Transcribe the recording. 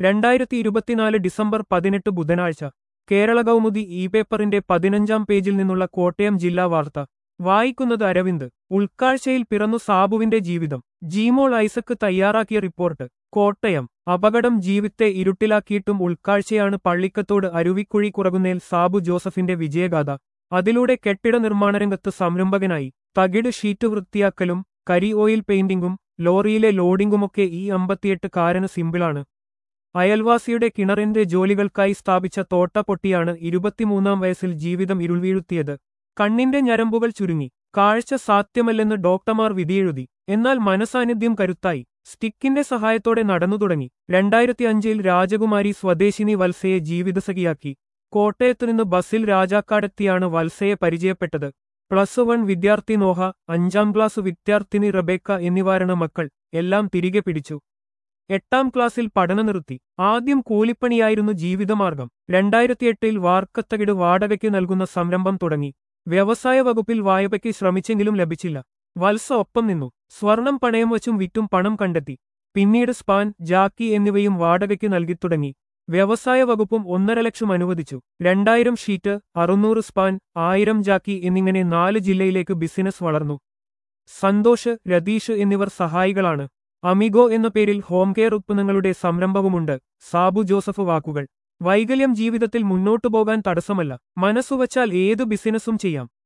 രണ്ടായിരത്തി ഇരുപത്തിനാല് ഡിസംബർ പതിനെട്ട് ബുധനാഴ്ച കേരള കൗമുദി ഇ പേപ്പറിന്റെ പതിനഞ്ചാം പേജിൽ നിന്നുള്ള കോട്ടയം ജില്ലാ വാർത്ത വായിക്കുന്നത് അരവിന്ദ് ഉൾക്കാഴ്ചയിൽ പിറന്നു സാബുവിന്റെ ജീവിതം ജീമോൾ ഐസക്ക് തയ്യാറാക്കിയ റിപ്പോർട്ട് കോട്ടയം അപകടം ജീവിത്തെ ഇരുട്ടിലാക്കിയിട്ടും ഉൾക്കാഴ്ചയാണ് പള്ളിക്കത്തോട് അരുവിക്കുഴി കുറകുന്നേൽ സാബു ജോസഫിന്റെ വിജയഗാഥ അതിലൂടെ കെട്ടിട നിർമ്മാണരംഗത്ത് സംരംഭകനായി തകിട് ഷീറ്റ് വൃത്തിയാക്കലും കരി ഓയിൽ പെയിന്റിംഗും ലോറിയിലെ ലോഡിംഗുമൊക്കെ ഈ അമ്പത്തിയെട്ട് കാരന് സിമ്പിളാണ് അയൽവാസിയുടെ കിണറിന്റെ ജോലികൾക്കായി സ്ഥാപിച്ച തോട്ട പൊട്ടിയാണ് ഇരുപത്തിമൂന്നാം വയസ്സിൽ ജീവിതം ഇരുൾവീഴ്ത്തിയത് കണ്ണിന്റെ ഞരമ്പുകൾ ചുരുങ്ങി കാഴ്ച സാധ്യമല്ലെന്ന് ഡോക്ടർമാർ വിധിയെഴുതി എന്നാൽ മനസാന്നിധ്യം കരുത്തായി സ്റ്റിക്കിന്റെ സഹായത്തോടെ നടന്നു തുടങ്ങി രണ്ടായിരത്തി അഞ്ചിൽ രാജകുമാരി സ്വദേശിനി വത്സയെ ജീവിതസഖിയാക്കി കോട്ടയത്തുനിന്ന് ബസ്സിൽ രാജാക്കാടെത്തിയാണ് വത്സയെ പരിചയപ്പെട്ടത് പ്ലസ് വൺ വിദ്യാർത്ഥി നോഹ അഞ്ചാം ക്ലാസ് വിദ്യാർത്ഥിനി റബേക്ക എന്നിവരാണ് മക്കൾ എല്ലാം തിരികെ പിടിച്ചു എട്ടാം ക്ലാസ്സിൽ പഠനം നിർത്തി ആദ്യം കൂലിപ്പണിയായിരുന്നു ജീവിതമാർഗം രണ്ടായിരത്തിയെട്ടിൽ വാർക്കത്തകിട് വാടകയ്ക്ക് നൽകുന്ന സംരംഭം തുടങ്ങി വ്യവസായ വകുപ്പിൽ വായ്പയ്ക്ക് ശ്രമിച്ചെങ്കിലും ലഭിച്ചില്ല വത്സ ഒപ്പം നിന്നു സ്വർണം പണയം വച്ചും വിറ്റും പണം കണ്ടെത്തി പിന്നീട് സ്പാൻ ജാക്കി എന്നിവയും വാടകയ്ക്ക് നൽകിത്തുടങ്ങി വ്യവസായ വകുപ്പും ഒന്നര ലക്ഷം അനുവദിച്ചു രണ്ടായിരം ഷീറ്റ് അറുന്നൂറ് സ്പാൻ ആയിരം ജാക്കി എന്നിങ്ങനെ നാല് ജില്ലയിലേക്ക് ബിസിനസ് വളർന്നു സന്തോഷ് രതീഷ് എന്നിവർ സഹായികളാണ് അമിഗോ എന്ന പേരിൽ ഹോം കെയർ ഉത്പന്നങ്ങളുടെ സംരംഭവുമുണ്ട് സാബു ജോസഫ് വാക്കുകൾ വൈകല്യം ജീവിതത്തിൽ മുന്നോട്ടു പോകാൻ തടസ്സമല്ല മനസ്സുവച്ചാൽ ഏതു ബിസിനസ്സും ചെയ്യാം